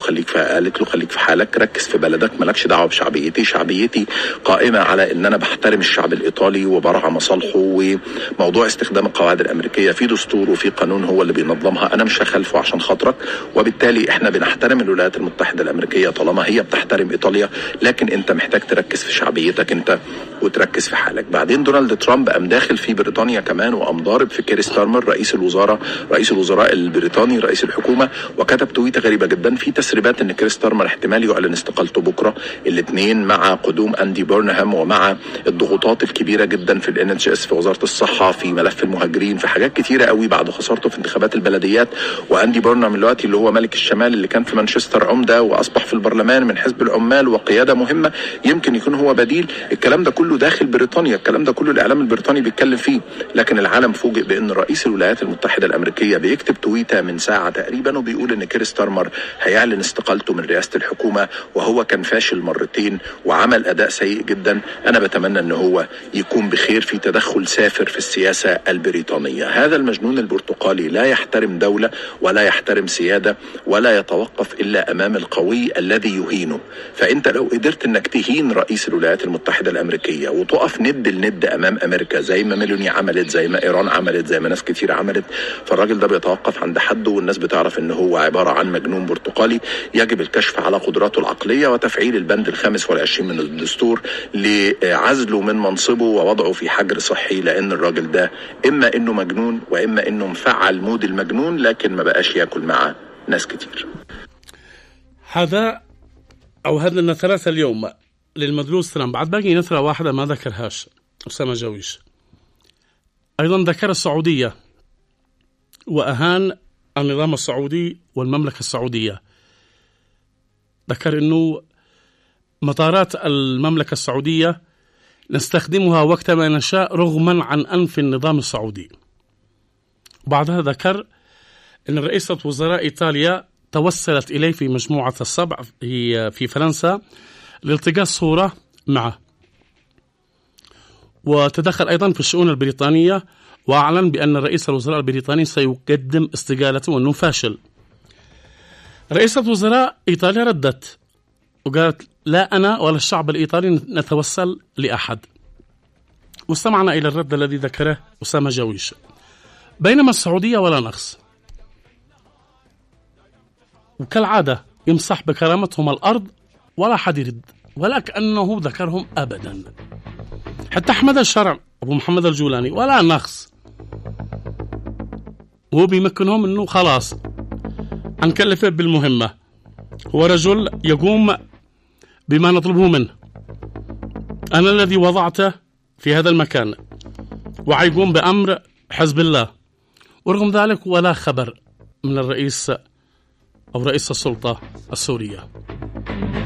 خليك في قالت له خليك في حالك ركز في بلدك مالكش دعوه بشعبيتي شعبيتي قائمه على ان انا بحترم الشعب الايطالي وبرعى مصالحه وموضوع استخدام القواعد الامريكيه في دستور وفي قانون هو اللي بينظمها انا مش هخالفه عشان خاطرك وبالتالي احنا بنحترم الولايات المتحده الامريكيه طالما هي بتحترم ايطاليا لكن انت محتاج تركز في شعبيتك انت وتركز في حالك بعدين دونالد ترامب قام داخل في بريطانيا كمان وقام ضارب في كير ستارمر رئيس الوزراء رئيس الوزراء البريطاني رئيس الحكومه وكتب تويته غريبه جدا في تسريبات ان كير ستارمر احتمال يعلن استقالته بكره الاثنين مع قدوم اندي بورنهام ومع الضغوطات الكبيره جدا في الان اتش اس في وزاره الصحه في ملف المهاجرين في حاجات كتيره قوي بعد خسارته في انتخابات البلديات واندي بورنهام دلوقتي اللي هو ملك الشمال اللي كان في مانشستر عمده واصبح في البرلمان من حزب العمال وقياده مهمه يمكن يكون هو بديل الكلام ده كله داخل بريطانيا الكلام ده كله الاعلام البريطاني بيتكلم فيه لكن العالم فوجئ بان رئيس الولايات المتحده الامريكيه بيكتب تويته من ساعه تقريبا وبيقول ان كير ستارمر هيعلن استقالته من رئاسه الحكومه وهو كان فاشل مرتين وعمل اداء سيء جدا انا بتمنى ان هو يكون بخير في تدخل سافر في السياسه البريطانيه هذا المجنون البرتقالي لا يحترم دوله ولا يحترم سياده ولا يتوقف الا امام القوي الذي يهينه فانت لو قدرت انك تهين رئيس الولايات المتحده الامريكيه وتقف ند لند امام امريكا زي ما ميلوني عملت زي ما ايران عملت زي ما ناس كتير عملت فالراجل ده بيتوقف عند حده والناس بتعرف ان هو عباره عن مجنون برتقالي يجب الكشف على قدراته العقليه وتفعيل البند الخامس والعشرين من الدستور لعزله من منصبه ووضعه في حجر صحي لان الراجل ده اما انه مجنون واما انه مفعل مود المجنون لكن ما بقاش ياكل مع ناس كتير هذا أو هذه النثرات اليوم للمدروس ترامب بعد باقي نثرة واحدة ما ذكرهاش أسامة جويش أيضا ذكر السعودية وأهان النظام السعودي والمملكة السعودية ذكر أنه مطارات المملكة السعودية نستخدمها وقت ما نشاء رغما عن أنف النظام السعودي وبعدها ذكر أن رئيسة وزراء إيطاليا توسلت إليه في مجموعة السبع في, في فرنسا لالتقاط صورة معه وتدخل أيضا في الشؤون البريطانية وأعلن بأن رئيس الوزراء البريطاني سيقدم استقالته وأنه فاشل رئيسة وزراء إيطاليا ردت وقالت لا أنا ولا الشعب الإيطالي نتوسل لأحد واستمعنا إلى الرد الذي ذكره أسامة جويش بينما السعودية ولا نقص وكالعادة يمسح بكرامتهم الأرض ولا حد يرد ولا كأنه ذكرهم أبدا حتى أحمد الشرع أبو محمد الجولاني ولا نقص هو بيمكنهم أنه خلاص هنكلفه بالمهمة هو رجل يقوم بما نطلبه منه أنا الذي وضعته في هذا المكان وعيقوم بأمر حزب الله ورغم ذلك ولا خبر من الرئيس أو رئيس السلطة السورية